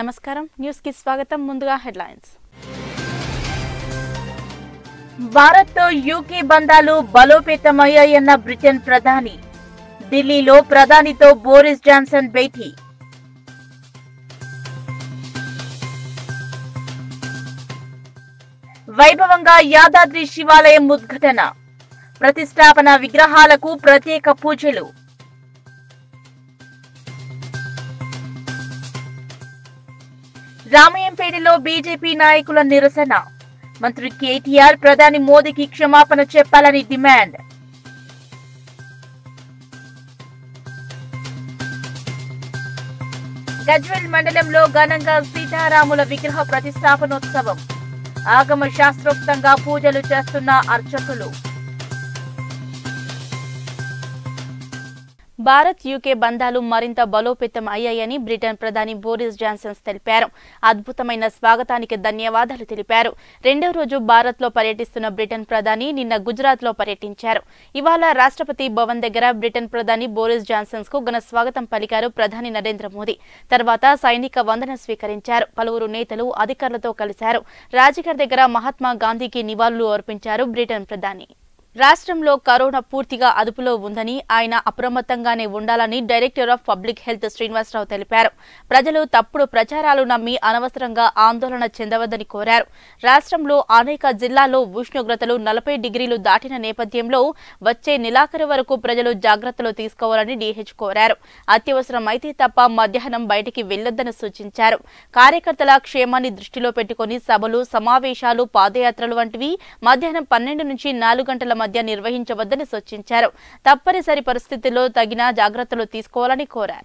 నమస్కారం న్యూస్ కి స్వాగతం ముందుగా హెడ్లైన్స్ భారత్ తో యూకే బంధాలు బలోపేతమయ్యాయన్న బ్రిటన్ ప్రధాని ఢిల్లీలో ప్రధానితో బోరిస్ జాన్సన్ భేటీ వైభవంగా యాదాద్రి శివాలయం ఉద్ఘాటన ప్రతిష్టాపన విగ్రహాలకు ప్రత్యేక పూజలు రామయంపేటలో బీజేపీ నాయకుల నిరసన మంత్రి కేటీఆర్ ప్రధాని మోదీకి క్షమాపణ చెప్పాలని డిమాండ్ గజ్వెల్ మండలంలో ఘనంగా సీతారాముల విగ్రహ ప్రతిష్టాపనోత్సవం ఆగమ శాస్త్రోక్తంగా పూజలు చేస్తున్న అర్చకులు భారత్ యూకే బంధాలు మరింత బలోపేతం అయ్యాయని బ్రిటన్ ప్రధాని బోరిస్ జాన్సన్ తెలిపారు అద్భుతమైన స్వాగతానికి ధన్యవాదాలు తెలిపారు రెండో రోజు భారత్ లో పర్యటిస్తున్న బ్రిటన్ ప్రధాని నిన్న గుజరాత్ లో పర్యటించారు ఇవాళ రాష్ట్రపతి భవన్ దగ్గర బ్రిటన్ ప్రధాని బోరిస్ జాన్సన్స్ కు ఘన స్వాగతం పలికారు ప్రధాని నరేంద్ర మోదీ తర్వాత సైనిక వందన స్వీకరించారు పలువురు నేతలు అధికారులతో కలిశారు రాజ్ఘాట్ దగ్గర మహాత్మా గాంధీకి నివాళులు అర్పించారు బ్రిటన్ ప్రధాని రాష్ట్రంలో కరోనా పూర్తిగా అదుపులో ఉందని ఆయన అప్రమత్తంగానే ఉండాలని director of public health Srinivasa Rao తెలిపారు ప్రజలు తప్పుడు ప్రచారాలు నమ్మి అనవసరంగా ఆందోళన చెందవద్దని కోరారు రాష్ట్రంలో అనేక జిల్లాల్లో ఉష్ణోగ్రతలు నలభై డిగ్రీలు దాటిన నేపథ్యంలో వచ్చే నెలాఖరు వరకు ప్రజలు జాగ్రత్తలు తీసుకోవాలని డీహెచ్ కోరారు అత్యవసరం అయితే తప్ప మధ్యాహ్నం బయటికి వెళ్లొద్దని సూచించారు కార్యకర్తల క్షేమాన్ని దృష్టిలో పెట్టుకుని సభలు సమావేశాలు పాదయాత్రలు వంటివి మధ్యాహ్నం పన్నెండు నుంచి నాలుగు గంటల మధ్య నిర్వహించవద్దని సూచించారు తప్పనిసరి పరిస్థితుల్లో తగిన జాగ్రత్తలు తీసుకోవాలని కోరారు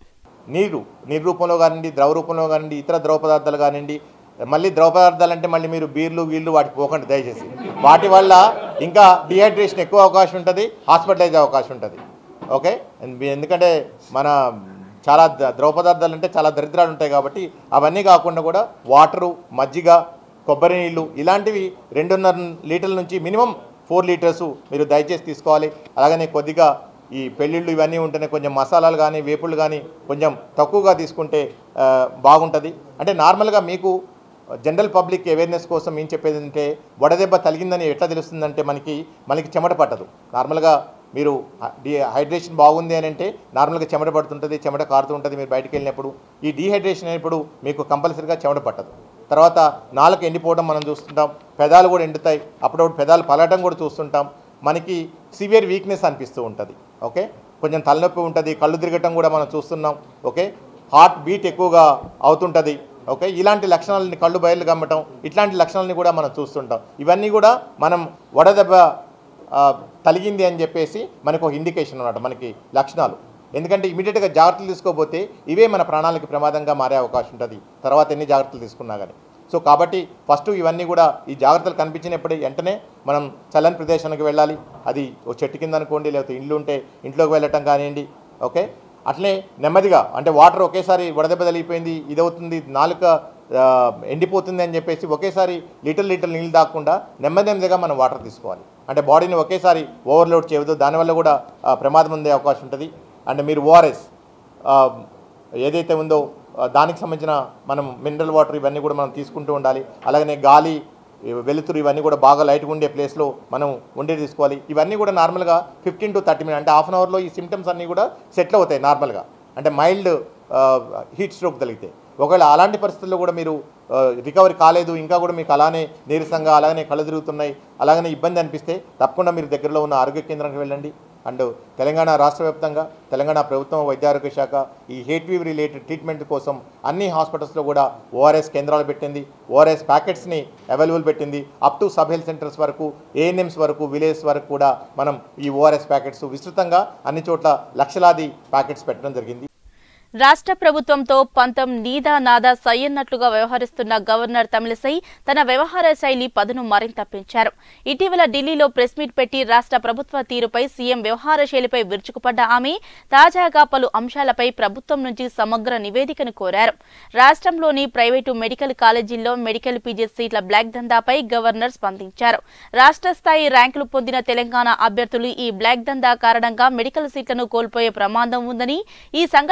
నీరు నీరు రూపంలో కానివ్వండి ద్రవ రూపంలో కానివ్వండి ఇతర ద్రవ పదార్థాలు కానివ్వండి మళ్ళీ ద్రవ పదార్థాలు అంటే మళ్ళీ మీరు బీర్లు వీళ్ళు వాటికి పోకండి దయచేసి వాటి వల్ల ఇంకా డిహైడ్రేషన్ ఎక్కువ అవకాశం ఉంటుంది హాస్పిటలైజ్ అవకాశం ఉంటుంది ఓకే ఎందు- ఎందుకంటే మన చాలా ద- ద్రవ పదార్థాలు అంటే చాలా దరిద్రాలు ఉంటాయి కాబట్టి అవన్నీ కాకుండా కూడా వాటరు మజ్జిగ కొబ్బరి నీళ్ళు ఇలాంటివి రెండున్నర లీటర్ల నుంచి మినిమం ఫోర్ లీటర్స్ మీరు దయచేసి తీసుకోవాలి అలాగనే కొద్దిగా ఈ పెళ్ళిళ్ళు ఇవన్నీ ఉంటేనే కొంచెం మసాలాలు కానీ వేపుళ్ళు కానీ కొంచెం తక్కువగా తీసుకుంటే ఆ, బాగుంటుంది అంటే నార్మల్గా మీకు జనరల్ పబ్లిక్ అవేర్నెస్ కోసం ఏం చెప్పేది అంటే వడదెబ్బ తగిలిందని ఎట్లా తెలుస్తుందంటే మనకి మనకి చెమట పట్టదు నార్మల్గా మీరు డి హైడ్రేషన్ బాగుంది అని అంటే నార్మల్గా చెమట పడుతుంటుంది చెమట కారుతూ ఉంటుంది మీరు బయటికి వెళ్ళినప్పుడు ఈ డీహైడ్రేషన్ అయినప్పుడు మీకు కంపల్సరీగా చెమట పట్టదు తర్వాత నాలుక ఎండిపోవడం మనం చూస్తుంటాం పెదాలు కూడా ఎండుతాయి అప్పుడప్పుడు పెదాలు పలటం కూడా చూస్తుంటాం మనకి సివియర్ వీక్నెస్ అనిపిస్తూ ఉంటుంది ఓకే కొంచెం తలనొప్పి ఉంటుంది కళ్ళు తిరగటం కూడా మనం చూస్తున్నాం ఓకే హార్ట్ బీట్ ఎక్కువగా అవుతుంటుంది ఓకే ఇలాంటి లక్షణాలని కళ్ళు బయలు గమ్మటం ఇట్లాంటి లక్షణాలని కూడా మనం చూస్తుంటాం ఇవన్నీ కూడా మనం వడదెబ్బ ఆ, తలిగింది అని చెప్పేసి మనకు ఒక ఇండికేషన్ అన్నమాట మనకి లక్షణాలు ఎందుకంటే ఇమీడియట్గా జాగ్రత్తలు తీసుకోకపోతే ఇవే మన ప్రాణాలకి ప్రమాదంగా మారే అవకాశం ఉంటుంది తర్వాత ఎన్ని జాగ్రత్తలు తీసుకున్నా కానీ సో కాబట్టి ఫస్ట్ ఇవన్నీ కూడా ఈ జాగ్రత్తలు కనిపించినప్పుడు వెంటనే మనం చల్లని ప్రదేశానికి వెళ్ళాలి అది ఓ చెట్టు కింద అనుకోండి లేకపోతే ఇండ్లు ఉంటే ఇంట్లోకి వెళ్ళటం కానివ్వండి ఓకే అట్లనే నెమ్మదిగా అంటే వాటర్ ఒకేసారి వడదెబ్బ తగిలిపోయింది ఇదవుతుంది నాలుక ఆ, ఎండిపోతుంది అని చెప్పేసి ఒకేసారి లీటర్ లీటర్ నీళ్ళు దాక్కుండా నెమ్మది నెమ్మదిగా మనం వాటర్ తీసుకోవాలి అంటే బాడీని ఒకేసారి ఓవర్లోడ్ చేయవద్దు దానివల్ల కూడా ఆ, ప్రమాదం ఉండే అవకాశం ఉంటుంది అండ్ మీరు ఓఆర్ఎస్ ఏదైతే ఉందో ఆ, దానికి సంబంధించిన మనం మినరల్ వాటర్ ఇవన్నీ కూడా మనం తీసుకుంటూ ఉండాలి అలాగనే గాలి ఈ వెలుతురు ఇవన్నీ కూడా బాగా లైట్గా ఉండే ప్లేస్లో మనం ఉండే తీసుకోవాలి ఇవన్నీ కూడా నార్మల్గా ఫిఫ్టీన్ టు థర్టీ మినిట్ అంటే హాఫ్ అన్ అవర్లో ఈ సిమ్టమ్స్ అన్నీ కూడా సెటిల్ అవుతాయి నార్మల్గా అంటే మైల్డ్ హీట్ స్ట్రోక్ తగిలితే ఒకవేళ అలాంటి పరిస్థితుల్లో కూడా మీరు రికవరీ కాలేదు ఇంకా కూడా మీకు అలానే నీరసంగా అలాగనే కళ్ళు తిరుగుతున్నాయి అలాగనే ఇబ్బంది అనిపిస్తే తప్పకుండా మీరు దగ్గరలో ఉన్న ఆరోగ్య కేంద్రానికి వెళ్ళండి అండ్ తెలంగాణ రాష్ట్ర వ్యాప్తంగా తెలంగాణ ప్రభుత్వం వైద్య ఆరోగ్య శాఖ ఈ హేట్ వీవ్ రిలేటెడ్ ట్రీట్మెంట్ కోసం అన్ని హాస్పిటల్స్లో కూడా ఓఆర్ఎస్ కేంద్రాలు పెట్టింది ఓఆర్ఎస్ ప్యాకెట్స్ని అవైలబుల్ పెట్టింది up to sub health centres వరకు ఏఎన్ఎంస్ వరకు విలేజ్ వరకు కూడా మనం ఈ ఓఆర్ఎస్ ప్యాకెట్స్ విస్తృతంగా అన్ని చోట్ల లక్షలాది ప్యాకెట్స్ పెట్టడం జరిగింది రాష్ట్ర ప్రభుత్వంతో పంతం నీదా నాదా సయ్యన్నట్లుగా వ్యవహరిస్తున్న గవర్నర్ తమిళసై తన వ్యవహార శైలి పదును మరింత పెంచారు ఇటీవల ఢిల్లీలో ప్రెస్ మీట్ పెట్టి రాష్ట్ర ప్రభుత్వ తీరుపై సీఎం వ్యవహార శైలిపై విరుచుకుపడ్డ ఆమె తాజాగా పలు అంశాలపై ప్రభుత్వం నుంచి సమగ్ర నివేదికను కోరారు రాష్ట్రంలోని ప్రైవేటు మెడికల్ కాలేజీల్లో మెడికల్ పీజీ సీట్ల బ్లాక్ దందాపై గవర్నర్ స్పందించారు రాష్ట్ర స్థాయి ర్యాంకులు పొందిన తెలంగాణ అభ్యర్థులు ఈ బ్లాక్ దందా కారణంగా మెడికల్ సీట్లను కోల్పోయే ప్రమాదం ఉందని ఈ సంఘటనపై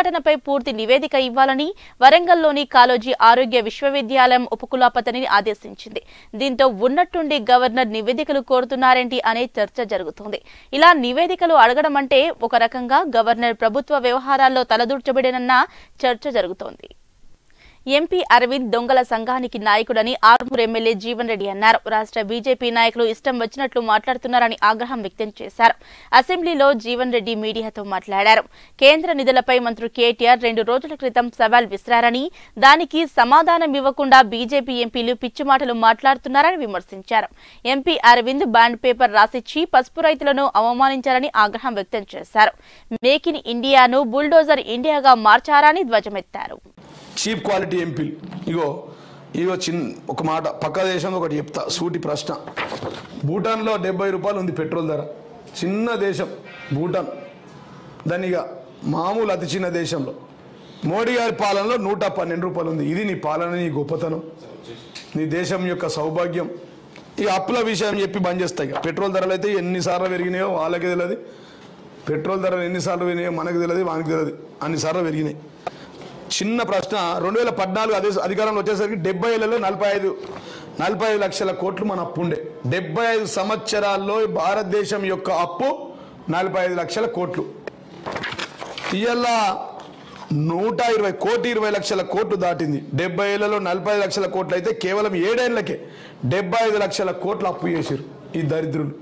పూర్తి నివేదిక ఇవ్వాలని వరంగల్లోని కాలోజీ ఆరోగ్య విశ్వవిద్యాలయం ఉపకులపతిని ఆదేశించింది దీంతో ఉన్నట్టుండి గవర్నర్ నివేదికలు కోరుతున్నారేంటి అనే చర్చ జరుగుతోంది ఇలా నివేదికలు అడగడం అంటే ఒక రకంగా గవర్నర్ ప్రభుత్వ వ్యవహారాల్లో తలదూర్చబడినన్న చర్చ జరుగుతోంది ఎంపీ అరవింద్ దొంగల సంఘానికి నాయకుడని ఆర్మూర్ ఎమ్మెల్యే జీవన్ రెడ్డి అన్నారు రాష్ట్ర బీజేపీ నాయకులు ఇష్టం వచ్చినట్లు మాట్లాడుతున్నారని ఆగ్రహం వ్యక్తం చేశారు అసెంబ్లీలో జీవన్ రెడ్డి మీడియాతో మాట్లాడారు కేంద్ర నిధులపై మంత్రి కేటీఆర్ రెండు రోజుల క్రితం సవాల్ విసిరారని దానికి సమాధానం ఇవ్వకుండా బీజేపీ ఎంపీలు పిచ్చి మాటలు మాట్లాడుతున్నారని విమర్శించారు ఎంపీ అరవింద్ బాండ్ పేపర్ రాసిచ్చి పసుపు రైతులను అవమానించారని ఆగ్రహం వ్యక్తం చేశారు మేక్ ఇన్ ఇండియాను బుల్డోజర్ ఇండియాగా మార్చారని ధ్వజమెత్తారు చీప్ క్వాలిటీ ఎంపీలు ఇగో ఇగో చిన్న ఒక మాట పక్క దేశంలో ఒకటి చెప్తా సూటి ప్రశ్న భూటాన్లో డెబ్బై రూపాయలు ఉంది పెట్రోల్ ధర చిన్న దేశం భూటాన్ దాన్ని ఇక మామూలు అతి చిన్న దేశంలో మోడీ గారి పాలనలో నూట పన్నెండు రూపాయలు ఉంది ఇది నీ పాలన నీ గొప్పతనం నీ దేశం యొక్క సౌభాగ్యం ఈ అప్పుల విషయం చెప్పి బంద్ చేస్తాయి ఇక పెట్రోల్ ధరలు అయితే ఎన్నిసార్లు పెరిగినాయో వాళ్ళకి తెలియదు పెట్రోల్ ధరలు ఎన్నిసార్లు పెరిగినాయో మనకు తెలియదు మనకు తెలియదు అన్నిసార్లు పెరిగినాయి చిన్న ప్రశ్న రెండు వేల పద్నాలుగు అదే అధికారంలో వచ్చేసరికి డెబ్బై ఏళ్ళలో నలభై ఐదు నలభై ఐదు లక్షల కోట్లు మన అప్పు ఉండే డెబ్బై ఐదు సంవత్సరాల్లో భారతదేశం యొక్క అప్పు నలభై ఐదు లక్షల కోట్లు ఇవాళ నూట ఇరవై కోటి ఇరవై లక్షల కోట్లు దాటింది డెబ్బై ఏళ్లలో నలభై ఐదు లక్షల కోట్లు అయితే కేవలం ఏడేళ్లకే డెబ్బై ఐదు లక్షల కోట్లు అప్పు చేశారు ఈ దరిద్రులు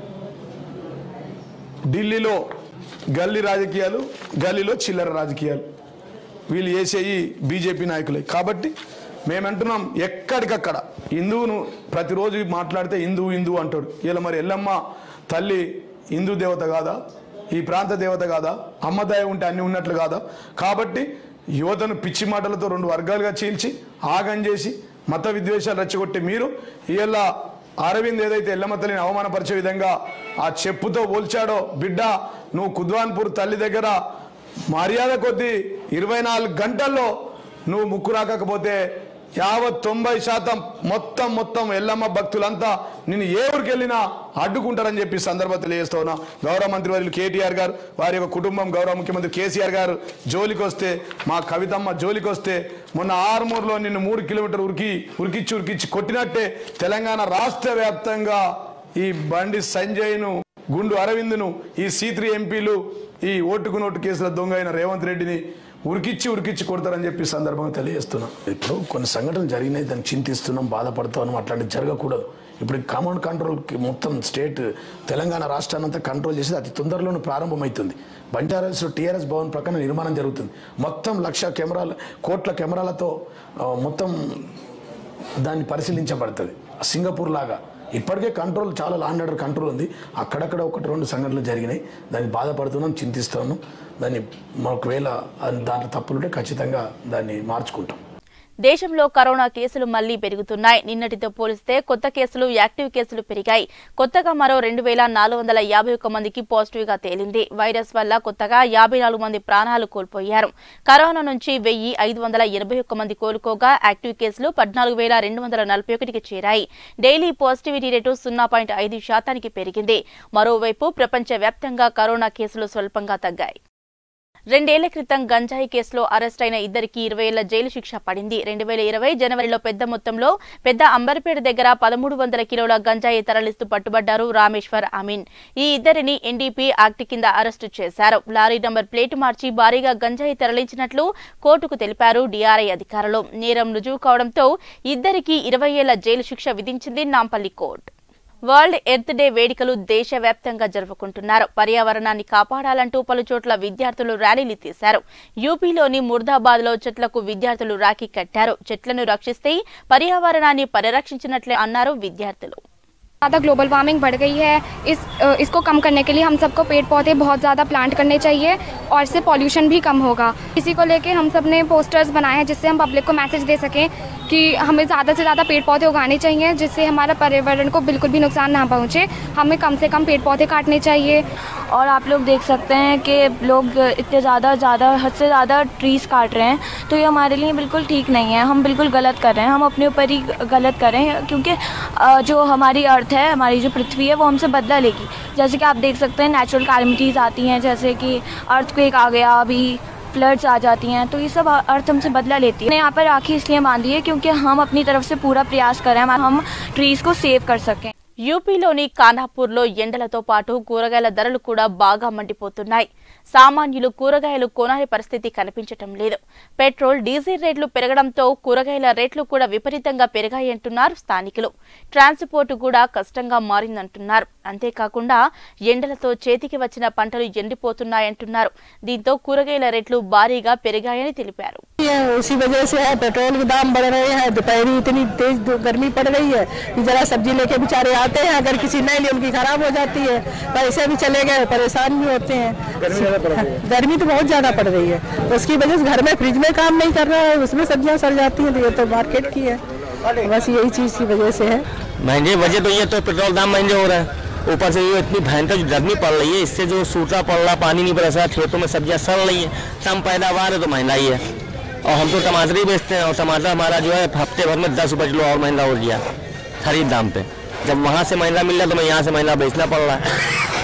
ఢిల్లీలో గల్లీ రాజకీయాలు గల్లీలో చిల్లర రాజకీయాలు వీళ్ళు చేసేవి బీజేపీ నాయకులే కాబట్టి మేమంటున్నాం ఎక్కడికక్కడ హిందువును ప్రతిరోజు మాట్లాడితే హిందువు హిందువు అంటాడు ఇలా మరి ఎల్లమ్మ తల్లి హిందూ దేవత కాదా ఈ ప్రాంత దేవత కాదా అమ్మదయ ఉంటే అన్ని ఉన్నట్లు కాదా కాబట్టి యువతను పిచ్చి మాటలతో రెండు వర్గాలుగా చీల్చి ఆగం చేసి మత విద్వేషాలు రెచ్చగొట్టే మీరు ఇలా అరవింద్ ఏదైతే ఎల్లమ్మ తల్లిని అవమానపరిచే విధంగా ఆ చెప్పుతో పోల్చాడో బిడ్డ నువ్వు కుద్వాన్పూర్ తల్లి దగ్గర మర్యాద కొద్దీ ఇరవై నాలుగు గంటల్లో నువ్వు ముక్కు రాకపోతే యావత్ తొంభై శాతం మొత్తం మొత్తం ఎల్లమ్మ భక్తులంతా నిన్ను ఏ ఊరికి వెళ్ళినా అడ్డుకుంటారని చెప్పి సందర్భం తెలియజేస్తా ఉన్నా గౌరవ మంత్రి వర్యులు కేటీఆర్ గారు వారి యొక్క కుటుంబం గౌరవ ముఖ్యమంత్రి కేసీఆర్ గారు జోలికి వస్తే మా కవితమ్మ జోలికి వస్తే మొన్న ఆరుమూరులో నిన్ను మూడు కిలోమీటర్ ఉరికి ఉరికిచ్చి ఉరికిచ్చి కొట్టినట్టే తెలంగాణ రాష్ట్ర వ్యాప్తంగా ఈ బండి సంజయ్ను గుండు అరవింద్ను ఈ సీత్రి ఎంపీలు ఈ ఓటుకు నోటు కేసుల దొంగ అయిన రేవంత్ రెడ్డిని ఉరికిచ్చి ఉరికిచ్చి కొడతారని చెప్పి ఈ సందర్భంగా తెలియజేస్తున్నాం ఇప్పుడు కొన్ని సంఘటనలు జరిగినాయి దాన్ని చింతిస్తున్నాం బాధపడుతున్నాం అట్లాంటివి జరగకూడదు ఇప్పుడు కమాండ్ కంట్రోల్కి మొత్తం స్టేట్ తెలంగాణ రాష్ట్రాన్ని అంతా కంట్రోల్ చేసి అతి తొందరలోనే ప్రారంభమవుతుంది బంజారాల్స్లో టీఆర్ఎస్ భవన్ ప్రక్కన నిర్మాణం జరుగుతుంది మొత్తం లక్ష కెమెరాల కోట్ల కెమెరాలతో ఆ, మొత్తం దాన్ని పరిశీలించబడుతుంది సింగపూర్ లాగా ఇప్పటికే కంట్రోల్ చాలా లాండ్ ఆర్డర్ కంట్రోల్ ఉంది అక్కడక్కడ ఒకటి రెండు సంఘటనలు జరిగినాయి దాన్ని బాధపడుతున్నాం చింతిస్తున్నాం దాన్ని ఒకవేళ దాంట్లో తప్పులుంటే ఖచ్చితంగా దాన్ని మార్చుకుంటాం దేశంలో కరోనా కేసులు మళ్లీ పెరుగుతున్నాయి నిన్నటితో పోలిస్తే కొత్త కేసులు యాక్టివ్ కేసులు పెరిగాయి కొత్తగా మరో రెండు వేల నాలుగు వందల యాభై ఒక్క మందికి పాజిటివ్ గా తేలింది వైరస్ వల్ల కొత్తగా యాభై నాలుగు మంది ప్రాణాలు కోల్పోయారు కరోనా నుంచి వెయ్యి ఐదు వందల ఎనభై ఒక్క మంది కోలుకోగా యాక్టివ్ కేసులు పద్నాలుగు వేల రెండు వందల నలభై ఒకటికి చేరాయి డైలీ పాజిటివిటీ రేటు సున్నా పాయింట్ ఐదు శాతానికి పెరిగింది మరోవైపు ప్రపంచవ్యాప్తంగా కరోనా కేసులు స్వల్పంగా తగ్గాయి రెండేళ్ల క్రితం గంజాయి కేసులో అరెస్ట్ అయిన ఇద్దరికి ఇరవై ఏళ్ల జైలు శిక్ష పడింది రెండు వేల ఇరవై జనవరిలో పెద్ద మొత్తంలో పెద్ద అంబర్పేట దగ్గర పదమూడు వందల కిలోల గంజాయి తరలిస్తూ పట్టుబడ్డారు రామేశ్వర్ అమీన్ ఈ ఇద్దరిని ఎన్డీపీ యాక్ట్ కింద అరెస్టు చేశారు లారీ నంబర్ ప్లేటు మార్చి భారీగా గంజాయి తరలించినట్లు కోర్టుకు తెలిపారు డీఆర్ఐ అధికారులు నేరం రుజువు కావడంతో ఇద్దరికి ఇరవై ఏళ్ల జైలు శిక్ష విధించింది Nampally court world earth day వేడుకలు దేశవ్యాప్తంగా జరుపుకుంటున్నారు పర్యావరణాన్ని కాపాడాలంటూ పలు చోట్ల విద్యార్థులు ర్యాలీలు తీశారు యూపీలోని ముర్దాబాద్ లో చెట్లకు విద్యార్థులు రాఖీ కట్టారు చెట్లను రక్షిస్తే పర్యావరణాన్ని పరిరక్షించినట్లే అన్నారు విద్యార్థులు ज़्यादा ग्लोबल वार्मिंग बढ़ गई है इस अ, इसको कम करने के लिए हम सबको पेड़ पौधे बहुत ज़्यादा प्लांट करने चाहिए और इससे पॉल्यूशन भी कम होगा इसी को लेके हम सब ने पोस्टर्स बनाए हैं जिससे हम पब्लिक को मैसेज दे सकें कि हमें ज़्यादा से ज़्यादा पेड़ पौधे उगाने चाहिए जिससे हमारा पर्यावरण को बिल्कुल भी नुकसान ना पहुँचे हमें कम से कम पेड़ पौधे काटने चाहिए और आप लोग देख सकते हैं कि लोग इतने ज़्यादा ज़्यादा हद से ज़्यादा ट्रीज़ काट रहे हैं तो ये हमारे लिए बिल्कुल ठीक नहीं है हम बिल्कुल गलत कर रहे हैं हम अपने ऊपर ही गलत कर रहे हैं क्योंकि अ, जो हमारी अर्थ है हमारी जो पृथ्वी है वो हमसे बदला लेगी जैसे कि आप देख सकते हैं नेचुरल कैलमिटीज़ आती हैं जैसे कि अर्थ क्वेक आ गया अभी फ्लड्स आ जाती हैं तो ये सब अर्थ हमसे बदला लेती है हमने यहाँ पर राखी इसलिए बांधी है क्योंकि हम अपनी तरफ से पूरा प्रयास कर रहे हैं हम ट्रीज़ को सेव कर सकें యూపీలోని కానాపూర్లో ఎండలతో పాటు కూరగాయల ధరలు కూడా బాగా మండిపోతున్నాయి సామాన్యులు కూరగాయలు కొనాలి పరిస్థితి కనిపించటం లేదు పెట్రోల్ డీజిల్ రేట్లు పెరగడంతో కూరగాయల రేట్లు కూడా విపరీతంగా పెరిగాయంటున్నారు స్థానికులు ట్రాన్స్పోర్ట్ కూడా కష్టంగా మారిందంటున్నారు అంతేకాకుండా ఎండలతో చేతికి వచ్చిన పంటలు ఎండిపోతున్నాయంటున్నారు దీంతో కూరగాయల రేట్లు భారీగా పెరిగాయని తెలిపారు उसी वजह से है पेट्रोल के दाम बढ़ रहे हैं दोपहरी इतनी तेज धू- गर्मी पड़ रही है कि जरा सब्जी लेके बेचारे आते हैं अगर किसी नहीं ली उनकी खराब हो जाती है पैसे भी चले गए परेशान भी होते हैं गर्मी तो बहुत ज्यादा पड़ रही है तो उसकी वजह से घर में फ्रिज में काम नहीं कर रहा है उसमें सब्जियां सड़ जाती हैं तो ये तो मार्केट की है बस यही चीज की वजह से है महंगे वजह तो ये तो पेट्रोल दाम महंगे हो रहे हैं ऊपर से ये इतनी भयंकर जो गर्मी पड़ रही है इससे जो सूखा पड़ रहा पानी नहीं बरस रहा खेतों में सब्जियां सड़ रही है कम पैदावार है तो महंगाई है और हम तो टमाटर ही बेचते हैं और टमाटर हमारा जो है हफ्ते भर में दस रुपये किलो और महंगा हो गया खरीद दाम पे जब वहाँ से महंगा मिल रहा है तो मैं यहाँ से महंगा बेचना पड़ रहा है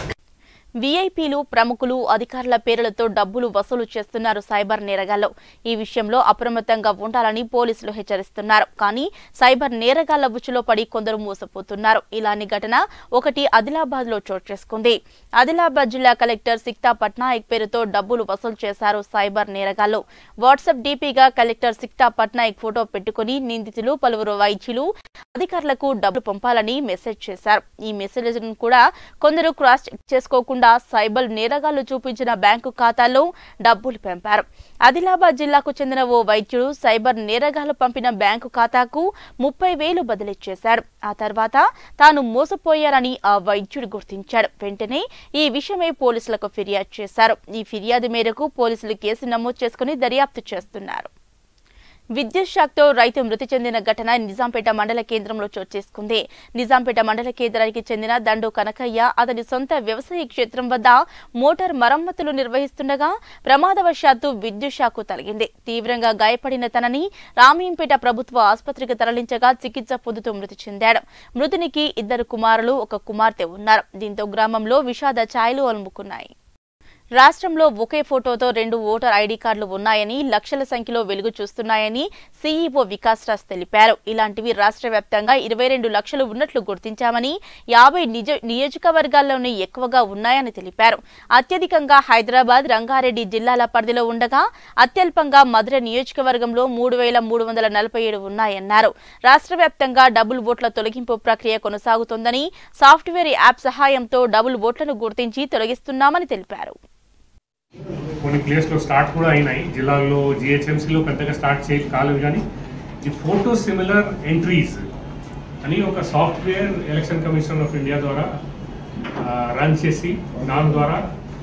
వీఐపీలు ప్రముఖులు అధికారుల పేర్లతో డబ్బులు వసూలు చేస్తున్నారు సైబర్ నేరగాళ్లు ఈ విషయంలో అప్రమత్తంగా ఉండాలని పోలీసులు హెచ్చరిస్తున్నారు కానీ సైబర్ నేరగాళ్ల ఉచ్చులో పడి కొందరు మోసపోతున్నారు ఇలాంటి ఘటన ఒకటి ఆదిలాబాద్ లో చోటు చేసుకుంది ఆదిలాబాద్ జిల్లా కలెక్టర్ సిక్తా పట్నాయక్ పేరుతో డబ్బులు వసూలు చేశారు సైబర్ నేరగాళ్లు వాట్సాప్ డీపీగా కలెక్టర్ సిక్తా పట్నాయక్ ఫోటో పెట్టుకుని నిందితులు పలువురు వైద్యులు అధికారులకు డబ్బులు పంపాలని మెసేజ్ చేశారు ఈ మెసేజ్ కూడా కొందరు క్రాస్ చెక్ చేసుకోకుండా సైబర్ నేరగాళ్లు చూపించిన బ్యాంకు ఖాతాల్లో డబ్బులు పంపారు ఆదిలాబాద్ జిల్లాకు చెందిన ఓ వైద్యుడు సైబర్ నేరగాళ్లు పంపిన బ్యాంకు ఖాతాకు ముప్పై వేలు బదిలీ చేశాడు ఆ తర్వాత తాను మోసపోయారని ఆ వైద్యుడు గుర్తించాడు వెంటనే ఈ విషయమై పోలీసులకు ఫిర్యాదు చేశారు ఈ ఫిర్యాదు మేరకు పోలీసులు కేసు నమోదు చేసుకుని దర్యాప్తు చేస్తున్నారు విద్యుత్ షాక్తో రైతు మృతి చెందిన ఘటన నిజాంపేట మండల కేంద్రంలో చోటు చేసుకుంది నిజాంపేట మండల కేంద్రానికి చెందిన దండు కనకయ్య అతని సొంత వ్యవసాయ క్షేత్రం వద్ద మోటార్ మరమ్మతులు నిర్వహిస్తుండగా ప్రమాదవశాత్తు విద్యుత్ షాకు తగిలింది తీవ్రంగా గాయపడిన తనని రామీంపేట ప్రభుత్వ ఆసుపత్రికి తరలించగా చికిత్స పొందుతూ మృతి చెందాడు మృతునికి ఇద్దరు కుమారులు ఒక కుమార్తె ఉన్నారు దీంతో గ్రామంలో విషాద ఛాయలు అలుముకున్నాయి రాష్ట్రంలో ఒకే ఫోటోతో రెండు ఓటర్ ఐడీ కార్డులు ఉన్నాయని లక్షల సంఖ్యలో వెలుగు చూస్తున్నాయని సీఈఓ వికాస్ రాజ్ తెలిపారు ఇలాంటివి రాష్ట్ర వ్యాప్తంగా ఇరవై రెండు లక్షలు ఉన్నట్లు గుర్తించామని యాభై నిజ నియోజకవర్గాల్లోనే ఎక్కువగా ఉన్నాయని తెలిపారు అత్యధికంగా హైదరాబాద్ రంగారెడ్డి జిల్లాల పరిధిలో ఉండగా అత్యల్పంగా మధుర నియోజకవర్గంలో మూడు వేల మూడు వందల నలభై ఏడు ఉన్నాయన్నారు రాష్ట్ర వ్యాప్తంగా డబుల్ ఓట్ల తొలగింపు ప్రక్రియ కొనసాగుతోందని సాఫ్ట్వేర్ యాప్ సహాయంతో డబుల్ ఓట్లను గుర్తించి తొలగిస్తున్నామని తెలిపారు కొన్ని ప్లేస్లో స్టార్ట్ కూడా అయినాయి జిల్లాల్లో జిహెచ్ఎంసీలో పెద్దగా స్టార్ట్ చేయ కాలేదు కానీ ఈ ఫోటో సిమిలర్ ఎంట్రీస్ అని ఒక software election commission of India ద్వారా రన్ చేసి దాని ద్వారా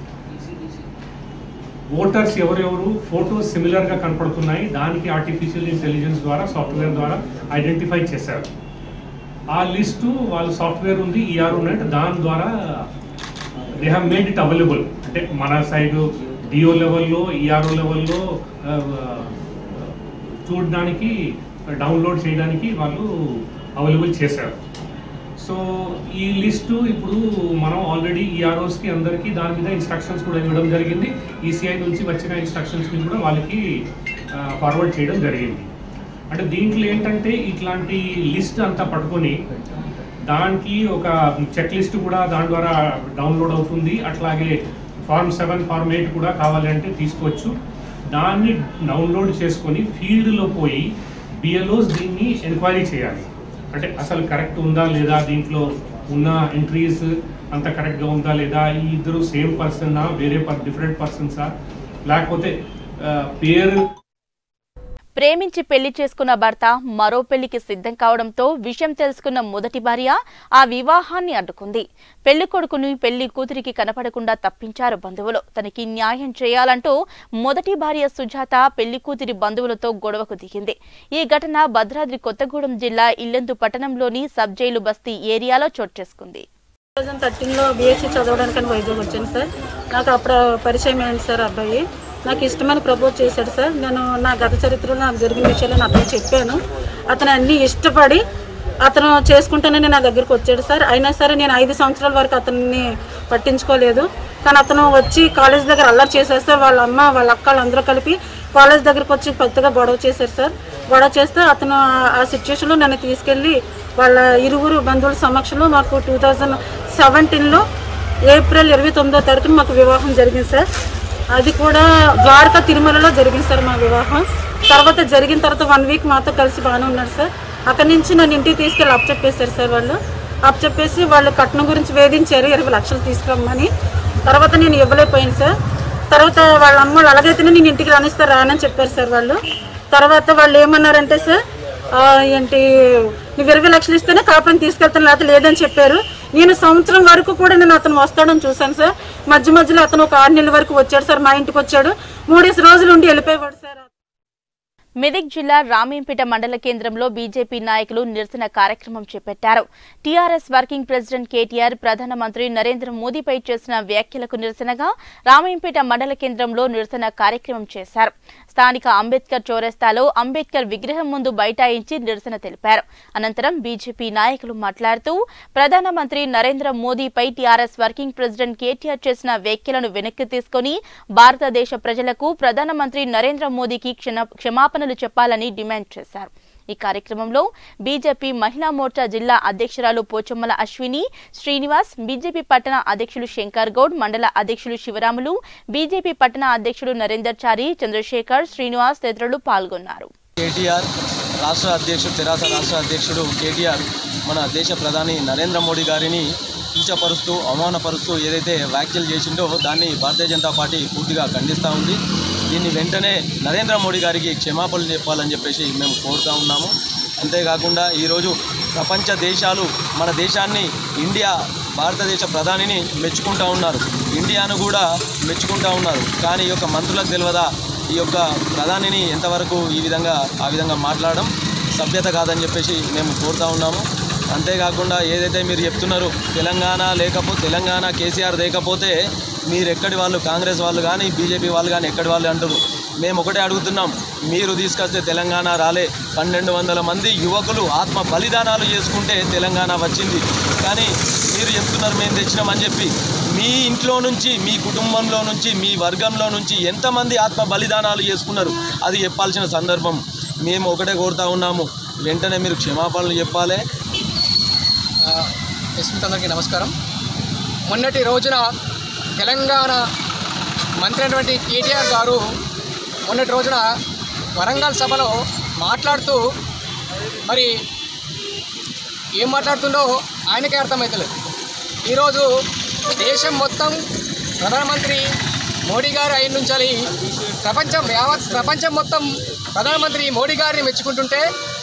ఓటర్స్ ఎవరెవరు ఫోటో సిమిలర్గా కనపడుతున్నాయి దానికి ఆర్టిఫిషియల్ ఇంటెలిజెన్స్ ద్వారా సాఫ్ట్వేర్ ద్వారా ఐడెంటిఫై చేశారు ఆ లిస్టు వాళ్ళ సాఫ్ట్వేర్ ఉంది ఈఆర్ ఉన్నట్టు దాని ద్వారా they have made it available అంటే మన సైడ్ డిఓ లెవెల్లో ఈఆర్ఓ లెవెల్లో చూడడానికి డౌన్లోడ్ చేయడానికి వాళ్ళు అవైలబుల్ చేశారు సో ఈ లిస్టు ఇప్పుడు మనం ఆల్రెడీ ఈఆర్ఓస్కి అందరికీ దాని మీద ఇన్స్ట్రక్షన్స్ కూడా ఇవ్వడం జరిగింది ఈసీఐ నుంచి వచ్చిన ఇన్స్ట్రక్షన్స్ని కూడా వాళ్ళకి ఫార్వర్డ్ చేయడం జరిగింది అంటే దీంట్లో ఏంటంటే ఇట్లాంటి లిస్ట్ అంతా పట్టుకొని దానికి ఒక చెక్ లిస్ట్ కూడా దాని ద్వారా డౌన్లోడ్ అవుతుంది అట్లాగే ఫార్మ్ సెవెన్ ఫార్మ్ ఎయిట్ కూడా కావాలి అంటే తీసుకోవచ్చు దాన్ని డౌన్లోడ్ చేసుకొని ఫీల్డ్లో పోయి బిఎల్ఓస్ దీన్ని ఎంక్వైరీ చేయాలి అంటే అసలు కరెక్ట్ ఉందా లేదా దీంట్లో ఉన్న ఎంట్రీస్ అంత కరెక్ట్గా ఉందా లేదా ఈ ఇద్దరు సేమ్ పర్సన్నా వేరే డిఫరెంట్ పర్సన్సా లేకపోతే ఆ, పేరు ప్రేమించి పెళ్లి చేసుకున్న భర్త మరో పెళ్లికి సిద్ధం కావడంతో విషయం తెలుసుకున్న మొదటి భార్య ఆ వివాహాన్ని అడ్డుకుంది పెళ్లి కొడుకుని పెళ్లి కూతురికి కనపడకుండా తప్పించారు బంధువులు తనకి న్యాయం చేయాలంటూ మొదటి భార్య సుజాత పెళ్లి కూతురి బంధువులతో గొడవకు దిగింది ఈ ఘటన భద్రాద్రి కొత్తగూడెం జిల్లా ఇల్లెందు పట్టణంలోని సబ్ జైలు బస్తీ ఏరియాలో చోటు చేసుకుంది టూ థౌజండ్ థర్టీన్లో బీఎస్సీ చదవడానికని వైజాగ్ వచ్చాను సార్ నాకు అప్పుడు పరిచయం అయింది సార్ అబ్బాయి నాకు ఇష్టమని ప్రపోజ్ చేశాడు సార్ నేను నా గత చరిత్రలో నాకు జరిగిన విషయాలు అతను చెప్పాను అతను అన్నీ ఇష్టపడి అతను చేసుకుంటానని నా దగ్గరికి వచ్చాడు సార్ అయినా సరే నేను ఐదు సంవత్సరాల వరకు అతన్ని పట్టించుకోలేదు కానీ అతను వచ్చి కాలేజ్ దగ్గర అల్లరి చేశారు సార్ వాళ్ళ అమ్మ వాళ్ళ అక్కలు అందరూ కలిపి కాలేజ్ దగ్గరకు వచ్చి పెద్దగా గొడవ చేశారు సార్ గొడవ చేస్తే అతను ఆ- ఆ సిచ్యువేషన్లో నన్ను తీసుకెళ్ళి వాళ్ళ ఇరువురు బంధువుల సమక్షంలో మాకు టూ థౌజండ్ సెవెంటీన్లో ఏప్రిల్ ఇరవై తొమ్మిదో తారీఖున మాకు వివాహం జరిగింది సార్ అది కూడా ద్వారకా తిరుమలలో జరిగింది సార్ మా వివాహం తర్వాత జరిగిన తర్వాత వన్ వీక్ మాతో కలిసి బాగానే ఉన్నాడు సార్ అక్కడి నుంచి నన్ను ఇంటికి తీసుకెళ్ళి అప్ చెప్పేశారు సార్ వాళ్ళు అప్ చెప్పేసి వాళ్ళు కట్నం గురించి వేధించారు ఇరవై లక్షలు తీసుకురమ్మని తర్వాత నేను ఇవ్వలేకపోయాను సార్ తర్వాత వాళ్ళ అమ్మ వాళ్ళు అలాగైతేనే నేను ఇంటికి రానిస్తారు రానని చెప్పారు సార్ వాళ్ళు తర్వాత వాళ్ళు ఏమన్నారంటే సార్ ఆ, ఏంటి నువ్వు ఇరవై లక్షలు ఇస్తేనే కాపురం తీసుకెళ్తాను లేకపోతే లేదని చెప్పారు నేను సంవత్సరం వరకు కూడా నేను అతను వస్తాడని చూశాను సార్ మధ్య మధ్యలో అతను ఒక ఆరు నెలల వరకు వచ్చాడు సార్ మా ఇంటికి వచ్చాడు మూడేసి రోజులు ఉండి వెళ్ళిపోయేవాడు సార్ మెదక్ జిల్లా రామేంపేట మండల కేంద్రంలో బీజేపీ నాయకులు నిరసన కార్యక్రమం చేపట్టారు టీఆర్ఎస్ వర్కింగ్ ప్రెసిడెంట్ కేటీఆర్ ప్రధానమంత్రి నరేంద్ర మోదీపై చేసిన వ్యాఖ్యలకు నిరసనగా రామేంపేట మండల కేంద్రంలో నిరసన కార్యక్రమం చేశారు స్థానిక అంబేద్కర్ చౌరస్తాలో అంబేద్కర్ విగ్రహం ముందు బైఠాయించి నిరసన తెలిపారు అనంతరం బీజేపీ నాయకులు మాట్లాడుతూ ప్రధానమంత్రి నరేంద్ర మోదీపై టీఆర్ఎస్ వర్కింగ్ ప్రెసిడెంట్ కేటీఆర్ చేసిన వ్యాఖ్యలను వెనక్కి తీసుకుని భారతదేశ ప్రజలకు ప్రధానమంత్రి నరేంద్ర మోదీకి క్షణ- క్షమాపణలు చెప్పాలని డిమాండ్ చేశారు ఈ కార్యక్రమంలో బీజేపీ మహిళా మోర్చా జిల్లా అధ్యక్షురాలు పోచమ్మల అశ్విని శ్రీనివాస్ బీజేపీ పట్టణ అధ్యక్షులు శంకర్ గౌడ్ మండల అధ్యక్షులు శివరాములు బీజేపీ పట్టణ అధ్యక్షుడు నరేందర్ చారి చంద్రశేఖర్ శ్రీనివాస్ తదితరులు పాల్గొన్నారు కేటీఆర్ రాష్ట్ర అధ్యక్షుడు తెరాస రాష్ట్ర అధ్యక్షుడు కేటీఆర్ మన దేశ ప్రధాని నరేంద్ర మోడీ గారిని కించపరుస్తూ అవమానపరుస్తూ ఏదైతే వ్యాఖ్యలు చేసిండో దాన్ని భారతీయ జనతా పార్టీ పూర్తిగా ఖండిస్తూ ఉంది దీన్ని వెంటనే నరేంద్ర మోడీ గారికి క్షమాపణలు చెప్పాలని చెప్పేసి మేము కోరుతా ఉన్నాము అంతేకాకుండా ఈరోజు ప్రపంచ దేశాలు మన దేశాన్ని ఇండియా భారతదేశ ప్రధానిని మెచ్చుకుంటా ఉన్నారు ఇండియాను కూడా మెచ్చుకుంటా ఉన్నారు కానీ ఈ యొక్క మంత్రులకు తెలియదా ఈ యొక్క ప్రధానిని ఎంతవరకు ఈ విధంగా ఆ విధంగా మాట్లాడడం సభ్యత కాదని చెప్పేసి మేము కోరుతా ఉన్నాము అంతేకాకుండా ఏదైతే మీరు చెప్తున్నారో తెలంగాణ లేకపోతే తెలంగాణ కేసీఆర్ లేకపోతే మీరు ఎక్కడి వాళ్ళు కాంగ్రెస్ వాళ్ళు కానీ బీజేపీ వాళ్ళు కానీ ఎక్కడి వాళ్ళు అంటారు మేము ఒకటే అడుగుతున్నాం మీరు తీసుకొస్తే తెలంగాణ రాలే పన్నెండు వందల మంది యువకులు ఆత్మ బలిదానాలు చేసుకుంటే తెలంగాణ వచ్చింది కానీ మీరు చెప్తున్నారు మేము తెచ్చినామని చెప్పి మీ ఇంట్లో నుంచి మీ కుటుంబంలో నుంచి మీ వర్గంలో నుంచి ఎంతమంది ఆత్మ బలిదానాలు చేసుకున్నారు అది చెప్పాల్సిన సందర్భం మేము ఒకటే కోరుతా ఉన్నాము వెంటనే మీరు క్షమాపణలు చెప్పాలి అందరికీ నమస్కారం మొన్నటి రోజున తెలంగాణ మంత్రి అయినటువంటి కేటీఆర్ గారు మొన్నటి రోజున వరంగల్ సభలో మాట్లాడుతూ మరి ఏం మాట్లాడుతుండో ఆయనకే అర్థమవుతలేదు ఈరోజు దేశం మొత్తం ప్రధానమంత్రి మోడీ గారు అయిన నుంచి ప్రపంచం యావత్ ప్రపంచం మొత్తం ప్రధానమంత్రి మోడీ గారిని మెచ్చుకుంటుంటే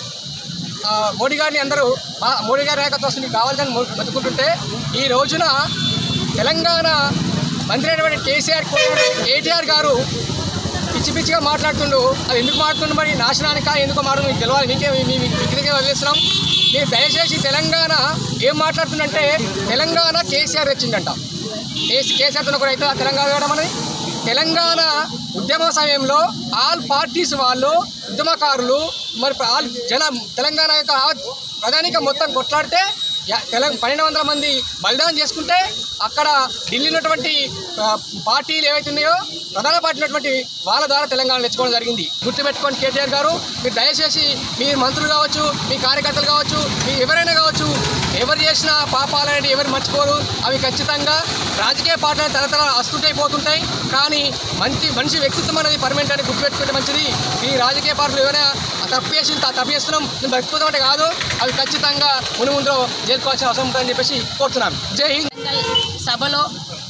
ఆ, మోడీ గారిని అందరూ మా మోడీ గారి నాయకత్వం వస్తుంది కావాలని మొ- మొత్తుకుంటుంటే ఈ రోజున తెలంగాణ మంత్రి అయినటువంటి కేసీఆర్ కొడుకు కేటీఆర్ గారు పిచ్చి పిచ్చిగా మాట్లాడుతుండు అది ఎందుకు మాట్లాడుతుండు మరి నాశనానికా ఎందుకు మాట్లాడు మీకు తెలియాలి మీకే మీ మీ- మీకు దగ్గర వదిలేస్తున్నాం మీరు దయచేసి తెలంగాణ ఏం మాట్లాడుతుందంటే తెలంగాణ కేసీఆర్ తెచ్చిందంట కేసీ కేసీఆర్తో కూడా అయితే తెలంగాణ వేయడం అనేది తెలంగాణ ఉద్యమ సమయంలో ఆల్ పార్టీస్ వాళ్ళు ఉద్యమకారులు మరి ఆల్ జన తెలంగాణ యొక్క ప్రధానిక మొత్తం కొట్లాడితే యా- తెలంగాణ పన్నెండు వందల మంది బలిదానం చేసుకుంటే అక్కడ ఢిల్లీ ఉన్నటువంటి ఆ, పార్టీలు ఏవైతే ఉన్నాయో ప్రధాన పార్టీ ఉన్నటువంటి వాళ్ళ ద్వారా తెలంగాణ తెచ్చుకోవడం జరిగింది గుర్తుపెట్టుకోండి కేటీఆర్ గారు మీరు దయచేసి మీ మంత్రులు కావచ్చు మీ కార్యకర్తలు కావచ్చు మీ ఎవరైనా కావచ్చు ఎవరు చేసిన పాపాలు అనేవి ఎవరు మర్చిపోరు అవి ఖచ్చితంగా రాజకీయ పార్టీలు తరతర వస్తుంటాయి పోతుంటాయి కానీ మంచి మనిషి వ్యక్తిత్వం అనేది పర్మనెంట్ అని గుర్తుపెట్టుకుంటే మంచిది ఈ రాజకీయ పార్టీలు ఎవరైనా తప్పు చేసి త- తప్పు చేస్తున్నాం మేము బతుకుతాం అంటే కాదు అవి ఖచ్చితంగా మును ముందు చేరుకోవాల్సిన అవసరం ఉంటుందని చెప్పేసి కోరుతున్నాం జై హింద్ సభలో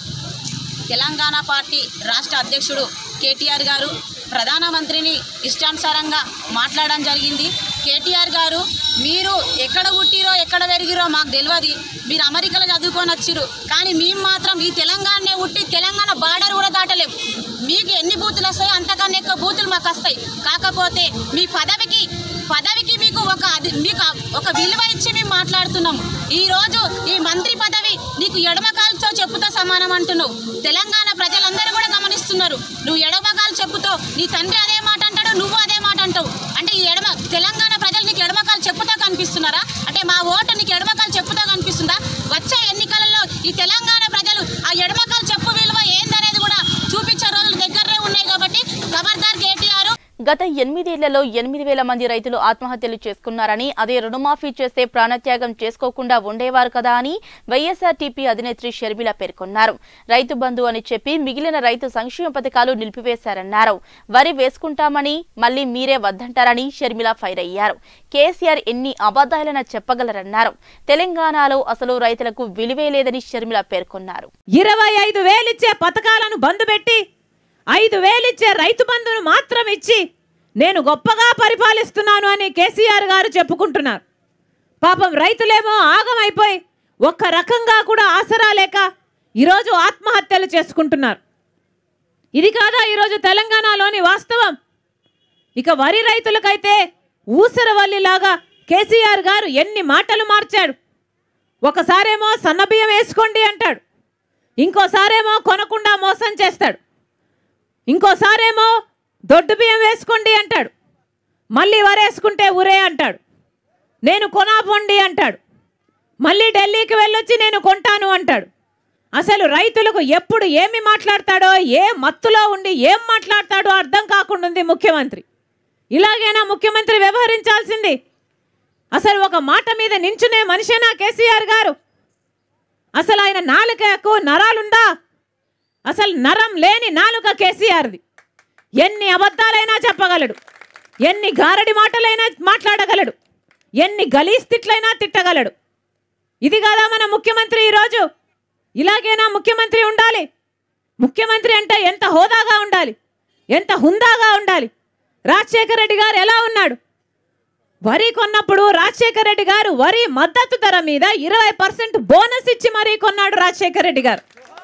తెలంగాణ పార్టీ రాష్ట్ర అధ్యక్షుడు కేటీఆర్ గారు ప్రధానమంత్రిని ఇష్టానుసారంగా మాట్లాడడం జరిగింది కేటీఆర్ గారు మీరు ఎక్కడ పుట్టిరో ఎక్కడ పెరిగిరో మాకు తెలియదు మీరు అమెరికాలో చదువుకొని వచ్చిరు కానీ మేము మాత్రం ఈ తెలంగాణనే పుట్టి తెలంగాణ బార్డర్ కూడా దాటలేము మీకు ఎన్ని బూతులు వస్తాయో అంతకన్నా ఎక్కువ బూతులు మాకు వస్తాయి కాకపోతే మీ పదవికి పదవికి మీకు ఒక అది మీకు ఒక విలువ ఇచ్చి మేము మాట్లాడుతున్నాము ఈ రోజు ఈ మంత్రి పదవి నీకు ఎడమ కాలుతో చెప్పుతో సమానం అంటున్నావు తెలంగాణ ప్రజలందరూ కూడా గమనిస్తున్నారు నువ్వు ఎడమ కాలు చెప్పుతో నీ తండ్రి అదే మాట అంటాడు నువ్వు అదే మాట అంటావు అంటే ఈ ఎడమ తెలంగాణ ప్రజలు నీకు ఎడమ కాలు చెప్పుతో కనిపిస్తున్నారా అంటే ఈ తెలంగాణ ప్రజలు ఆ ఎడమకాలు చెప్పు విలువ ఏందనేది కూడా చూపించే రోజులు దగ్గరనే ఉన్నాయి కాబట్టి ఖబర్దార్ కేటీఆర్ గత ఎనిమిదేళ్లలో ఎనిమిది వేల మంది రైతులు ఆత్మహత్యలు చేసుకున్నారని అదే రుణమాఫీ చేస్తే ప్రాణత్యాగం చేసుకోకుండా ఉండేవారు కదా అని వైఎస్ఆర్టీపీ అధినేత్రి షర్మిల పేర్కొన్నారు రైతు బంధు అని చెప్పి మిగిలిన రైతు సంక్షేమ పథకాలు నిలిపివేశారన్నారు వరి వేసుకుంటామని మళ్లీ మీరే వద్దంటారని షర్మిల ఫైర్ అయ్యారు కేసీఆర్ ఎన్ని అబద్దాలైనా చెప్పగలరన్నారు తెలంగాణలో అసలు రైతులకు విలువే లేదని షర్మిల పేర్కొన్నారు ఇరవై ఐదు వేలిచ్చే పథకాలను బంద్ పెట్టి ఐదు వేలిచ్చే రైతు బంధును మాత్రం ఇచ్చి నేను గొప్పగా పరిపాలిస్తున్నాను అని కేసీఆర్ గారు చెప్పుకుంటున్నారు పాపం రైతులేమో ఆగమైపోయి ఒక్క రకంగా కూడా ఆసరా లేక ఈరోజు ఆత్మహత్యలు చేసుకుంటున్నారు ఇది కాదా ఈరోజు తెలంగాణలోని వాస్తవం ఇక వరి రైతులకైతే ఊసరవల్లిలాగా కేసీఆర్ గారు ఎన్ని మాటలు మార్చాడు ఒకసారేమో సన్నబియ్యం వేసుకోండి అంటాడు ఇంకోసారేమో కొనకుండా మోసం చేస్తాడు ఇంకోసారేమో దొడ్డు బియ్యం వేసుకోండి అంటాడు మళ్ళీ వరేసుకుంటే ఉరే అంటాడు నేను కొనాపండి అంటాడు మళ్ళీ ఢిల్లీకి వెళ్ళొచ్చి నేను కొంటాను అంటాడు అసలు రైతులకు ఎప్పుడు ఏమి మాట్లాడతాడో ఏ మత్తులో ఉండి ఏం మాట్లాడతాడో అర్థం కాకుండా ఉంది ముఖ్యమంత్రి ఇలాగైనా ముఖ్యమంత్రి వ్యవహరించాల్సింది అసలు ఒక మాట మీద నించునే మనిషేనా కేసీఆర్ గారు అసలు ఆయన నాలుకకు నరాలుందా అసలు నరం లేని నాలుక కేసీఆర్ది ఎన్ని అబద్ధాలైనా చెప్పగలడు ఎన్ని గారడి మాటలైనా మాట్లాడగలడు ఎన్ని గలీజ్ తిట్లైనా తిట్టగలడు ఇది కాదా మన ముఖ్యమంత్రి ఈరోజు ఇలాగైనా ముఖ్యమంత్రి ఉండాలి ముఖ్యమంత్రి అంటే ఎంత హోదాగా ఉండాలి ఎంత హుందాగా ఉండాలి రాజశేఖర రెడ్డి గారు ఎలా ఉన్నాడు వరి కొన్నప్పుడు రాజశేఖర రెడ్డి గారు వరి మద్దతు ధర మీద ఇరవై పర్సెంట్ బోనస్ ఇచ్చి మరీ కొన్నాడు రాజశేఖర రెడ్డి గారు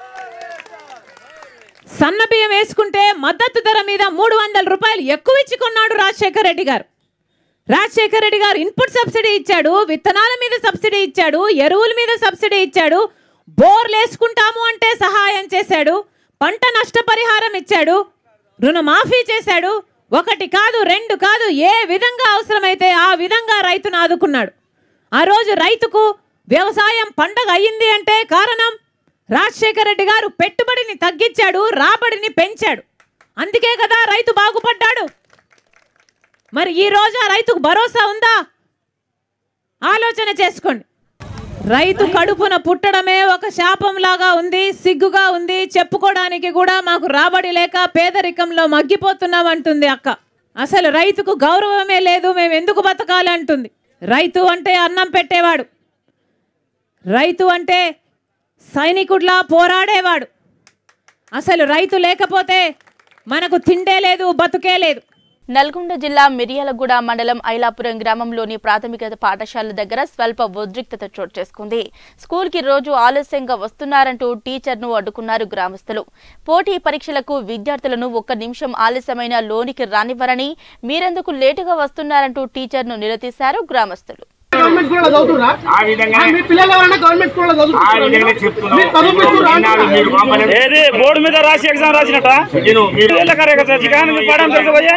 సన్న బియ్యం వేసుకుంటే మద్దతు ధర మీద మూడు వందల రూపాయలు ఎక్కువ ఇచ్చి కొన్నాడు రాజశేఖర రెడ్డి గారు రాజశేఖర రెడ్డి గారు ఇన్పుట్ సబ్సిడీ ఇచ్చాడు విత్తనాల మీద సబ్సిడీ ఇచ్చాడు ఎరువుల మీద సబ్సిడీ ఇచ్చాడు బోర్లు వేసుకుంటాము అంటే సహాయం చేశాడు పంట నష్టపరిహారం ఇచ్చాడు రుణమాఫీ చేశాడు ఒకటి కాదు రెండు కాదు ఏ విధంగా అవసరమైతే ఆ విధంగా రైతును ఆదుకున్నాడు ఆ రోజు రైతుకు వ్యవసాయం పండగ అయ్యింది అంటే కారణం రాజశేఖర రెడ్డి గారు పెట్టుబడిని తగ్గించాడు రాబడిని పెంచాడు అందుకే కదా రైతు బాగుపడ్డాడు మరి ఈ రోజు ఆ రైతుకు భరోసా ఉందా ఆలోచన చేసుకోండి రైతు కడుపున పుట్టడమే ఒక శాపంలాగా ఉంది సిగ్గుగా ఉంది చెప్పుకోవడానికి కూడా మాకు రాబడి లేక పేదరికంలో మగ్గిపోతున్నాం అంటుంది అక్క అసలు రైతుకు గౌరవమే లేదు మేము ఎందుకు బతకాలి అంటుంది రైతు అంటే అన్నం పెట్టేవాడు రైతు అంటే సైనికుడిలా పోరాడేవాడు అసలు రైతు లేకపోతే మనకు తిండే లేదు బతుకే లేదు నల్గొండ జిల్లా మిర్యాలగూడ మండలం ఐలాపురం గ్రామంలోని ప్రాథమిక పాఠశాల దగ్గర స్వల్ప ఉద్రిక్తత చోటు చేసుకుంది స్కూల్కి రోజు ఆలస్యంగా వస్తున్నారంటూ టీచర్ను అడ్డుకున్నారు గ్రామస్తులు పోటీ పరీక్షలకు విద్యార్థులను ఒక్క నిమిషం ఆలస్యమైన లోనికి రానివ్వరని మీరెందుకు లేటుగా వస్తున్నారంటూ టీచర్ను నిలదీశారు గ్రామస్తులు గవర్నమెంట్ స్కూల్లో చదువుతురా ఆ విధంగా మీ పిల్లలు ఎవరైనా గవర్నమెంట్ స్కూల్లో ఆ విధంగా చెప్తున్నాం. మీరు చదువుపిస్తురా ఈనాడు మీరు మమ్మల్ని- ఏది బోర్డు మీద రాసి ఎగ్జామ్ రాసినట్ట విను, మీరు- పిల్లల కార్యకర్త చికాన్ పడం తెలుసు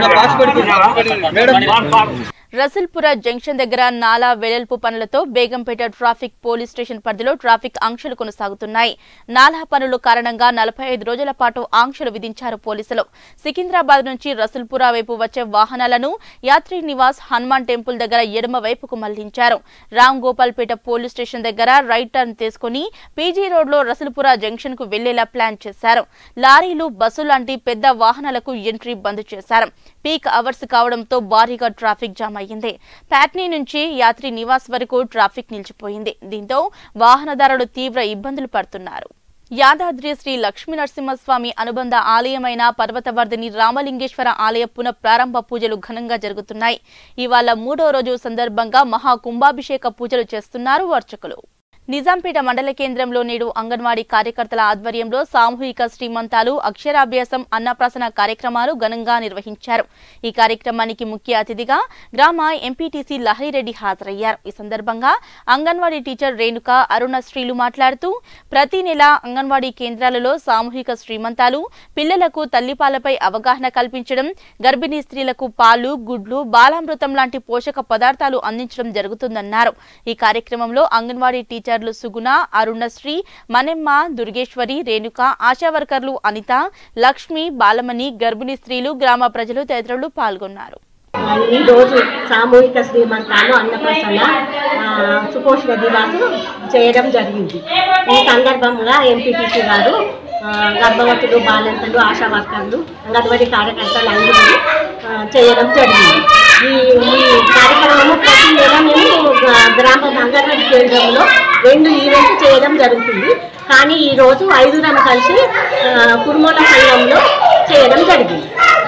రసల్పుర జంక్షన్ దగ్గర నాలా వెడల్పు పనులతో బేగంపేట ట్రాఫిక్ పోలీస్ స్టేషన్ పరిధిలో ట్రాఫిక్ ఆంక్షలు కొనసాగుతున్నాయి నాలా పనుల కారణంగా నలభై ఐదు రోజుల పాటు ఆంక్షలు విధించారు పోలీసులు సికింద్రాబాద్ నుంచి రసల్పుర వైపు వచ్చే వాహనాలను యాత్రి నివాస్ హనుమాన్ టెంపుల్ దగ్గర ఎడమ వైపుకు మళ్లించారు రామ్ గోపాల్పేట పోలీస్ స్టేషన్ దగ్గర రైట్ టర్న్ తీసుకుని పీజీ రోడ్లో రసల్పుర జంక్షన్ కు వెళ్లేలా ప్లాన్ చేశారు లారీలు బస్సు లాంటి పెద్ద వాహనాలకు ఎంట్రీ బంద్ చేశారు పీక్ అవర్స్ కావడంతో భారీగా ట్రాఫిక్ జామ్ అయ్యింది ప్యాట్నీ నుంచి యాత్రి నివాస్ వరకు ట్రాఫిక్ నిలిచిపోయింది దీంతో వాహనదారులు తీవ్ర ఇబ్బందులు పడుతున్నారు యాదాద్రి శ్రీ లక్ష్మీ నరసింహస్వామి అనుబంధ ఆలయమైన పర్వతవర్ధిని రామలింగేశ్వర ఆలయ పునః ప్రారంభ పూజలు ఘనంగా జరుగుతున్నాయి ఇవాళ మూడో రోజు సందర్భంగా మహా కుంభాభిషేక పూజలు చేస్తున్నారు అర్చకులు నిజాంపేట మండల కేంద్రంలో నేడు అంగన్వాడీ కార్యకర్తల ఆధ్వర్యంలో సామూహిక శ్రీమంతాలు అక్షరాభ్యాసం అన్నప్రాసన కార్యక్రమాలు ఘనంగా నిర్వహించారు ఈ కార్యక్రమానికి ముఖ్య అతిథిగా గ్రామ ఎంపీటీసీ లహరిరెడ్డి హాజరయ్యారు ఈ సందర్భంగా అంగన్వాడీ టీచర్ రేణుక అరుణశ్రీలు మాట్లాడుతూ ప్రతి నెల అంగన్వాడీ కేంద్రాలలో సామూహిక శ్రీమంతాలు పిల్లలకు తల్లిపాలపై అవగాహన కల్పించడం గర్భిణీ స్త్రీలకు పాలు గుడ్లు బాలామృతం లాంటి పోషక పదార్థాలు అందించడం జరుగుతుందన్నారు ఈ కార్యక్రమంలో అంగన్వాడీ టీచర్ వర్కర్లు సుగుణ అరుణశ్రీ మನೆమ్మ దుర్గేశ్వరి రేణుక ఆశా వర్కర్లు అనిత లక్ష్మి బాలమణి గర్భిణీ స్త్రీలు గ్రామ ప్రజలు తదితరులు పాల్గొన్నారు ఈ రోజు సామూహిక శ్రీమంతాలు అన్నప్రసన్న ఆ, సుపోషణ దివాసు చేయడం జరిగింది ఈ సందర్భంగా ఎంపీటీసీ గారు ఆ, గర్భవతులు బాలింతలు ఆశా వర్కర్లు అంగన్వాడీ కార్యకర్తలు అందరూ ఆ, చేయడం జరిగింది ఈ ఈ కార్యక్రమము ప్రతి నెల మేము గ్రా- గ్రామ అంగన్వాడీ కేంద్రంలో రెండు ఈవెంట్స్ చేయడం జరుగుతుంది కానీ ఈ రోజు ఐదుగురం కలిసి ఆ, కుర్మోల సంఘంలో చేయడం జరిగింది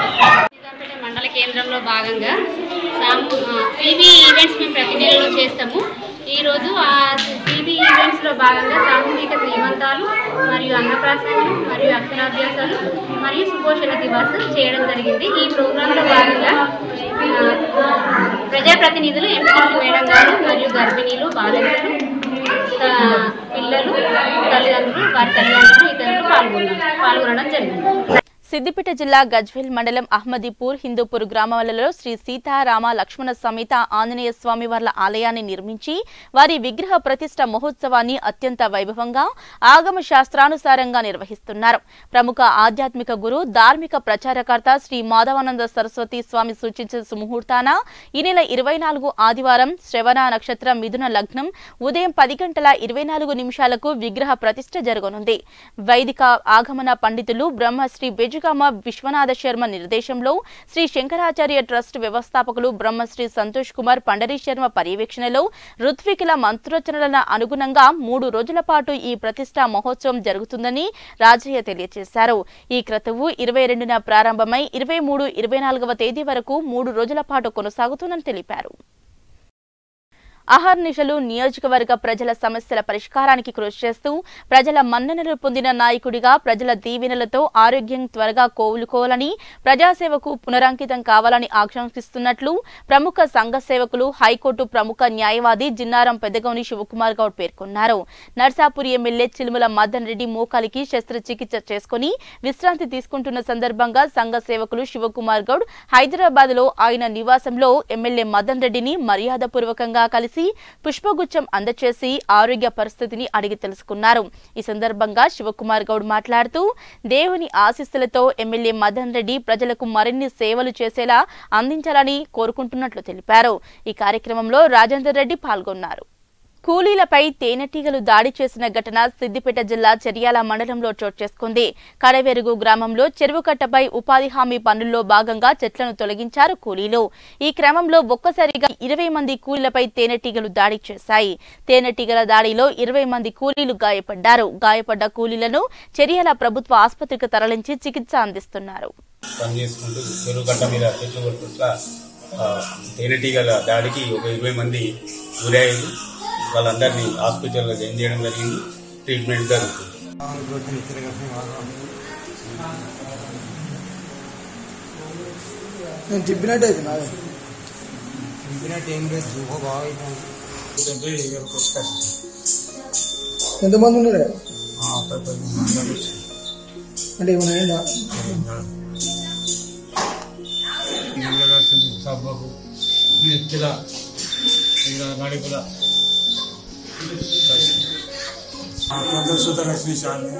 మండల కేంద్రంలో భాగంగా సాము సిబి ఈవెంట్స్ మేము ప్రతి నెలలో చేస్తాము ఈరోజు ఆ సిబి ఈవెంట్స్లో భాగంగా సామూహిక శ్రీమంతాలు మరియు అన్నప్రాసనలు మరియు అక్షరాభ్యాసాలు మరియు సుపోషణ దివాస్ చేయడం జరిగింది ఈ ప్రోగ్రాంలో భాగంగా ఆ, ప్రజాప్రతినిధులు ఎంపీసీ మేడం గారు మరియు గర్భిణీలు బాలింతలు ఆ, పిల్లలు తల్లిదండ్రులు వారి తల్లిదండ్రులు ఇతరులు పాల్గొన్నారు పాల్గొనడం జరిగింది సిద్దిపేట జిల్లా గజ్వేల్ మండలం అహ్మదీపూర్ హిందూపూర్ గ్రామాలలో శ్రీ సీతారామ లక్ష్మణ సమేత ఆంజనేయ స్వామి వార్ల ఆలయాన్ని నిర్మించి వారి విగ్రహ ప్రతిష్ట మహోత్సవాన్ని అత్యంత వైభవంగా ఆగమ శాస్త్రానుసారంగా నిర్వహిస్తున్నారు ప్రముఖ ఆధ్యాత్మిక గురు ధార్మిక ప్రచారకర్త శ్రీ మాధవానంద సరస్వతి స్వామి సూచించిన సుముహూర్తాన ఈ నెల ఇరవై నాలుగు ఆదివారం శ్రవణ నక్షత్రం మిథున లగ్నం ఉదయం పది గంటల ఇరవై నాలుగు నిమిషాలకు విగ్రహ ప్రతిష్ట జరగనుంది వైదిక ఆగమన పండితులు బ్రహ్మశ్రీ బెజుగామ విశ్వనాథ శర్మ నిర్దేశంలో శ్రీ శంకరాచార్య ట్రస్ట్ వ్యవస్థాపకులు బ్రహ్మశ్రీ సంతోష్ కుమార్ పండరీ శర్మ పర్యవేక్షణలో ఋత్వికుల మంత్రోచ్చరణల అనుగుణంగా మూడు రోజుల పాటు ఈ ప్రతిష్టా మహోత్సవం జరుగుతుందని రాజయ్య తెలియజేశారు ఈ క్రతువు ఇరవై రెండున ప్రారంభమై ఇరవై మూడు ఇరవై నాలుగవ తేదీ వరకు మూడు రోజుల పాటు కొనసాగుతుందని తెలిపారు అహర్నిశలు నియోజకవర్గ ప్రజల సమస్యల పరిష్కారానికి కృషి చేస్తూ ప్రజల మన్ననలు పొందిన నాయకుడిగా ప్రజల దీవెనలతో ఆరోగ్యం త్వరగా కోలుకోవాలని ప్రజాసేవకు పునరంకితం కావాలని ఆకాంక్షిస్తున్నట్లు ప్రముఖ సంఘ సేవకులు హైకోర్టు ప్రముఖ న్యాయవాది జిన్నారం పెద్దగౌని శివకుమార్ గౌడ్ పేర్కొన్నారు నర్సాపూర్ ఎమ్మెల్యే చిలుమల మదన్ రెడ్డి మోకాలికి శస్త్రచికిత్స చేసుకుని విశ్రాంతి తీసుకుంటున్న సందర్భంగా సంఘ సేవకులు శివకుమార్ గౌడ్ హైదరాబాద్ లో ఆయన నివాసంలో ఎమ్మెల్యే మదన్ రెడ్డిని మర్యాదపూర్వకంగా కలిసి పుష్పగుచ్చం అందచేసి ఆరోగ్య పరిస్థితిని అడిగి తెలుసుకున్నారు ఈ సందర్భంగా శివకుమార్ గౌడ్ మాట్లాడుతూ దేవుని ఆశీస్సులతో ఎమ్మెల్యే మదన్ రెడ్డి ప్రజలకు మరిన్ని సేవలు చేసేలా అందించాలని కోరుకుంటున్నట్లు తెలిపారు ఈ కార్యక్రమంలో రాజేందర్ రెడ్డి పాల్గొన్నారు కూలీలపై తేనెటీగలు దాడి చేసిన ఘటన సిద్దిపేట జిల్లా చెర్యాల మండలంలో చోటు చేసుకుంది కడవెరుగు గ్రామంలో చెరువు కట్టపై ఉపాధి హామీ పనుల్లో భాగంగా చెట్లను తొలగించారు కూలీలు ఈ క్రమంలో ఒక్కసారిగా ఇరవై మంది కూలీలపై తేనెటీగలు దాడి చేశాయి తేనెటీగల దాడిలో ఇరవై మంది కూలీలు గాయపడ్డారు గాయపడ్డ కూలీలను చెర్యాల ప్రభుత్వ ఆసుపత్రికి తరలించి చికిత్స అందిస్తున్నారు పని చేసుకుంటూ చెరువు కట్ట మీద చెట్లు కొట్టుట్లా తేనెటీగల దాడికి ఒక ఇరవై మంది గురయ్యారు వాళ్ళందరినీ హాస్పిటల్లో జాయిన్ చేయడం జరిగింది ట్రీట్మెంట్ జరుగుతుంది నేను చెప్పినట్టు అయితే నాదే ఎంతమంది ఉన్నారు అంటే ఏమైనా అయిందా సబ్బకు నెత్తిల ఇంకా నడుపుల ప్రదర్శిత శాన్ని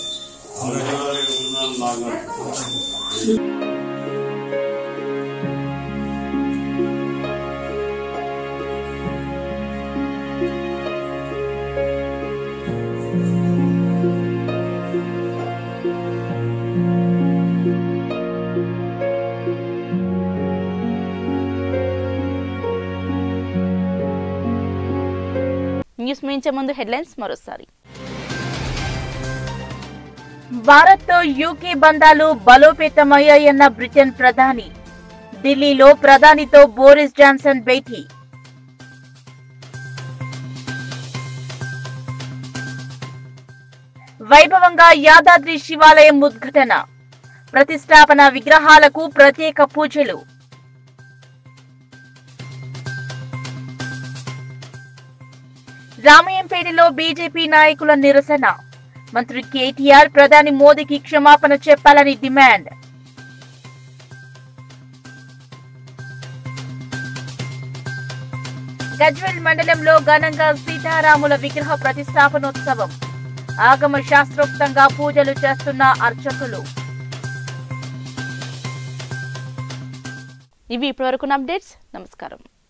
న్యూస్ మించే ముందు హెడ్లైన్స్ మరోసారి భారత్ తో యూకే బంధాలు బలోపేతమయ్యాయన్న బ్రిటన్ ప్రధాని ఢిల్లీలో ప్రధానితో బోరిస్ జాన్సన్ భేటీ వైభవంగా యాదాద్రి శివాలయం ఉద్ఘాటన ప్రతిష్టాపన విగ్రహాలకు ప్రత్యేక పూజలు రామయంపేటలో బీజేపీ నాయకుల నిరసన మంత్రి కేటీఆర్ ప్రధాని మోదీకి క్షమాపణ చెప్పాలని డిమాండ్ గజ్వెల్ మండలంలో ఘనంగా సీతారాముల విగ్రహ ప్రతిష్టాపనోత్సవం ఆగమ శాస్త్రోక్తంగా పూజలు చేస్తున్న అర్చకులు ఇవి ఇప్పటివరకు అప్డేట్స్ నమస్కారం